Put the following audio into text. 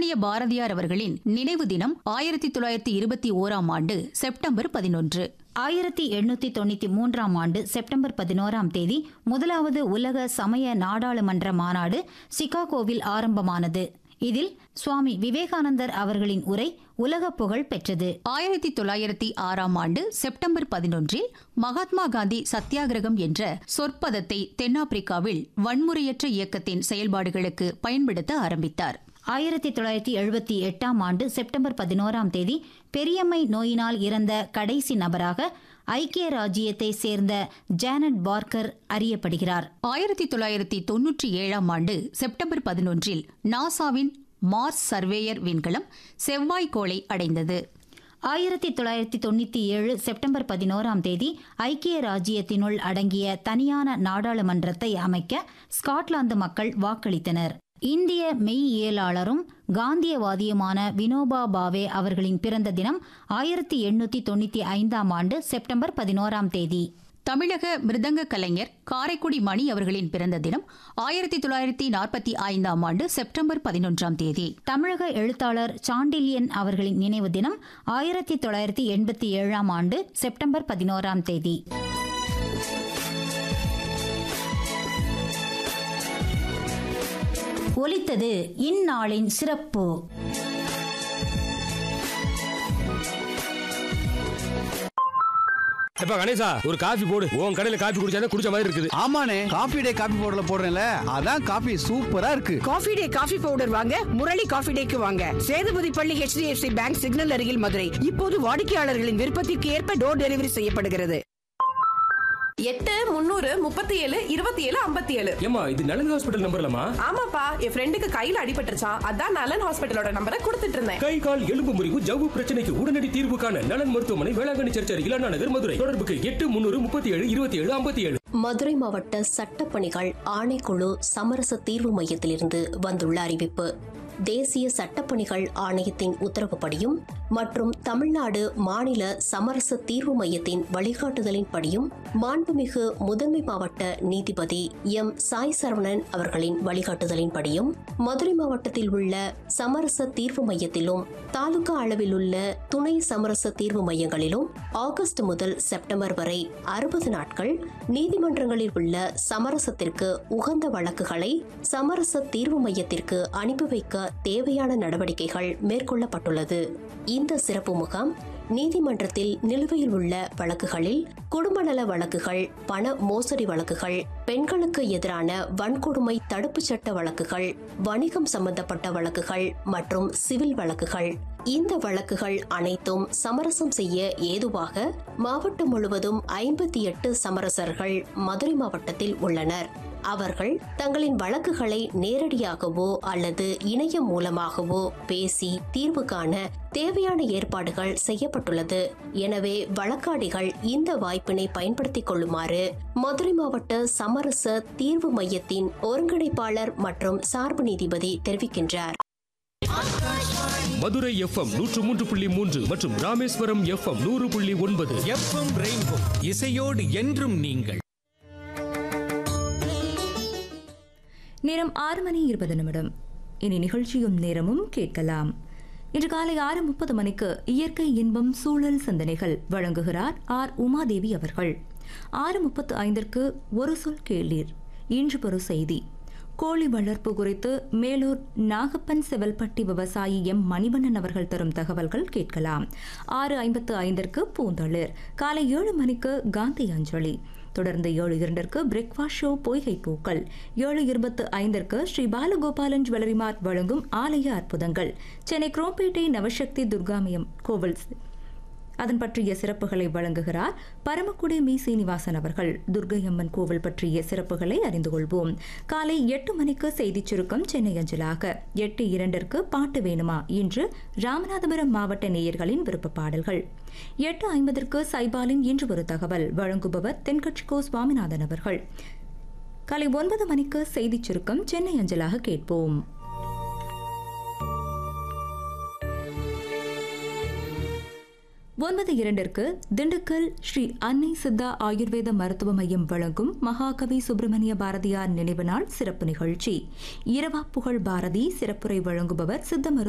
சுப்பிரமணிய பாரதியார் அவர்களின் நினைவு தினம் ஆயிரத்தி தொள்ளாயிரத்தி இருபத்தி ஓராம் ஆண்டு செப்டம்பர் பதினொன்று ஆயிரத்தி எண்ணூத்தி தொண்ணூத்தி மூன்றாம் ஆண்டு செப்டம்பர் பதினோராம் தேதி முதலாவது உலக சமய நாடாளுமன்ற மாநாடு சிகாகோவில் ஆரம்பமானது இதில் சுவாமி விவேகானந்தர் அவர்களின் உரை உலக புகழ் பெற்றது ஆயிரத்தி தொள்ளாயிரத்தி ஆறாம் ஆண்டு செப்டம்பர் பதினொன்றில் மகாத்மா காந்தி சத்தியாகிரகம் என்ற சொற்பதத்தை தென்னாப்பிரிக்காவில் வன்முறையற்ற இயக்கத்தின் செயல்பாடுகளுக்கு பயன்படுத்த ஆரம்பித்தார் ஆயிரத்தி தொள்ளாயிரத்தி எழுபத்தி எட்டாம் ஆண்டு செப்டம்பர் பதினோராம் தேதி பெரியம்மை நோயினால் இறந்த கடைசி நபராக ஐக்கிய ராஜ்ஜியத்தை சேர்ந்த ஜானட் பார்க்கர் அறியப்படுகிறார் ஆயிரத்தி தொள்ளாயிரத்தி தொன்னூற்றி ஏழாம் ஆண்டு செப்டம்பர் பதினொன்றில் நாசாவின் மார்ஸ் சர்வேயர் விண்கலம் செவ்வாய் கோளை அடைந்தது ஆயிரத்தி தொள்ளாயிரத்தி தொண்ணூற்றி ஏழு செப்டம்பர் பதினோராம் தேதி ஐக்கிய ராஜ்ஜியத்தினுள் அடங்கிய தனியான நாடாளுமன்றத்தை அமைக்க ஸ்காட்லாந்து மக்கள் வாக்களித்தனர் இந்திய மெய்யியலாளரும் காந்தியவாதியுமான வினோபா பாவே அவர்களின் பிறந்த தினம் ஆயிரத்தி எண்ணூற்றி தொண்ணூற்றி ஐந்தாம் ஆண்டு செப்டம்பர் பதினோராம் தேதி தமிழக மிருதங்க கலைஞர் காரைக்குடி மணி அவர்களின் பிறந்த தினம் ஆயிரத்தி தொள்ளாயிரத்தி நாற்பத்தி ஐந்தாம் ஆண்டு செப்டம்பர் பதினொன்றாம் தேதி தமிழக எழுத்தாளர் சாண்டில்யன் அவர்களின் நினைவு தினம் ஆயிரத்தி தொள்ளாயிரத்தி எண்பத்தி ஏழாம் ஆண்டு செப்டம்பர் பதினோராம் தேதி ஒலித்தது இந்நாளின் சிறப்பு எப்ப கணேசா ஒரு காஃபி போடு உன் கடையில காஃபி குடிச்சா குடிச்ச மாதிரி இருக்குது ஆமாண்ணே காபி டே காபி பவுடர்ல போடுறேன்ல அதான் காபி சூப்பரா இருக்கு காஃபி டே காஃபி பவுடர் வாங்க முரளி காஃபி டேக்கு வாங்க சேதுபதி பள்ளி HDFC பேங்க் சிக்னல் அருகில் மதுரை இப்போது வாடிக்கையாளர்களின் விருப்பத்திற்கு ஏற்ப டோர் டெலிவரி செய்யப்படுகிறது எட்டு முந்நூறு முப்பத்தி ஏழு இருபத்தி ஏழு ஐம்பத்தி ஏழு ஏமா இது நலன் ஹாஸ்பிட்டல் நம்பர்லமா ஆமாப்பா என் ஃப்ரெண்டுக்கு கையில அடிபட்டுருச்சான் அதான் நலன் ஹாஸ்பிட்டலோட நம்பரை கொடுத்துட்டு இருந்தேன் கை கால் எலும்பு முறிவு ஜவ்வு பிரச்சனைக்கு உடனடி தீர்வு காண நலன் மருத்துவமனை வேளாங்கண்ணி சர்ச் அருகில் அண்ணா நகர் மதுரை தொடர்புக்கு எட்டு முன்னூறு முப்பத்தி ஏழு இருபத்தி ஏழு ஐம்பத்தி ஏழு மதுரை மாவட்ட சட்டப்பணிகள் ஆணைக்குழு சமரச தீர்வு மையத்திலிருந்து வந்துள்ள அறிவிப்பு தேசிய சட்டப்பணிகள் ஆணையத்தின் உத்தரவுப்படியும் மற்றும் தமிழ்நாடு மாநில சமரச தீர்வு மையத்தின் வழிகாட்டுதலின்படியும் மாண்புமிகு முதன்மை மாவட்ட நீதிபதி எம் சாய் சரவணன் அவர்களின் வழிகாட்டுதலின்படியும் மதுரை மாவட்டத்தில் உள்ள சமரச தீர்வு மையத்திலும் தாலுகா அளவில் உள்ள துணை சமரச தீர்வு மையங்களிலும் ஆகஸ்ட் முதல் செப்டம்பர் வரை அறுபது நாட்கள் நீதிமன்றங்களில் உள்ள சமரசத்திற்கு உகந்த வழக்குகளை சமரச தீர்வு மையத்திற்கு அனுப்பி வைக்க தேவையான நடவடிக்கைகள் மேற்கொள்ளப்பட்டுள்ளது இந்த சிறப்பு முகாம் நீதிமன்றத்தில் நிலுவையில் உள்ள வழக்குகளில் குடும்ப நல வழக்குகள் பண மோசடி வழக்குகள் பெண்களுக்கு எதிரான வன்கொடுமை தடுப்புச் சட்ட வழக்குகள் வணிகம் சம்பந்தப்பட்ட வழக்குகள் மற்றும் சிவில் வழக்குகள் இந்த வழக்குகள் அனைத்தும் சமரசம் செய்ய ஏதுவாக மாவட்டம் முழுவதும் ஐம்பத்தி எட்டு சமரசர்கள் மதுரை மாவட்டத்தில் உள்ளனர் அவர்கள் தங்களின் வழக்குகளை நேரடியாகவோ அல்லது இணையம் மூலமாகவோ பேசி தீர்வு காண தேவையான ஏற்பாடுகள் செய்யப்பட்டுள்ளது எனவே வழக்காடிகள் இந்த வாய்ப்பினை பயன்படுத்திக் கொள்ளுமாறு மதுரை மாவட்ட சமரச தீர்வு மையத்தின் ஒருங்கிணைப்பாளர் மற்றும் சார்பு நீதிபதி தெரிவிக்கின்றார் மதுரை எஃப்எம் நூற்று மூன்று புள்ளி மூன்று மற்றும் ராமேஸ்வரம் எஃப்எம் நூறு புள்ளி ஒன்பது எஃப்எம் ரெயின்போ இசையோடு என்றும் நீங்கள் நேரம் ஆறு மணி இருபது நிமிடம் இனி நிகழ்ச்சியும் நேரமும் கேட்கலாம் இன்று காலை ஆறு முப்பது மணிக்கு இயற்கை இன்பம் சூழல் சிந்தனைகள் வழங்குகிறார் ஆர் உமாதேவி அவர்கள் ஆறு முப்பத்து ஐந்திற்கு ஒரு சொல் கேளீர் இன்று ஒரு செய்தி கோழி வளர்ப்பு குறித்து மேலூர் நாகப்பன் செவல்பட்டி விவசாயி எம் மணிவண்ணன் அவர்கள் தரும் தகவல்கள் கேட்கலாம் ஆறு ஐம்பத்து ஐந்திற்கு பூந்தளிர் காலை ஏழு மணிக்கு காந்தி அஞ்சலி தொடர்ந்து ஏழு இரண்டிற்கு பிரேக்ஃபாஸ்ட் ஷோ பொய்கை பூக்கள் ஏழு இருபத்து ஐந்திற்கு ஸ்ரீ பாலகோபாலன் ஜுவல்லரி மார்ட் வழங்கும் ஆலய அற்புதங்கள் சென்னை குரோம்பேட்டை நவசக்தி துர்காமயம் கோவில் அதன் பற்றிய சிறப்புகளை வழங்குகிறார் பரமக்குடி மீ சீனிவாசன் அவர்கள் துர்கையம்மன் கோவில் பற்றிய சிறப்புகளை அறிந்து கொள்வோம் காலை எட்டு மணிக்கு செய்திச் சுருக்கம் சென்னை அஞ்சலாக எட்டு இரண்டிற்கு பாட்டு வேணுமா இன்று ராமநாதபுரம் மாவட்ட நேயர்களின் விருப்ப பாடல்கள் எட்டு ஐம்பதற்கு சைபாலின் இன்று ஒரு தகவல் வழங்குபவர் தென்கட்சிக்கோ சுவாமிநாதன் அவர்கள் காலை ஒன்பது மணிக்கு செய்திச் சுருக்கம் சென்னை அஞ்சலாக கேட்போம் ஒன்பது இரண்டிற்கு திண்டுக்கல் ஸ்ரீ அன்னை சித்தா ஆயுர்வேத மருத்துவ மையம் வழங்கும் மகாகவி சுப்பிரமணிய பாரதியார் நினைவு நாள் சிறப்பு நிகழ்ச்சி இரவா புகழ் பாரதி சிறப்புரை வழங்குபவர் சித்த மருத்துவ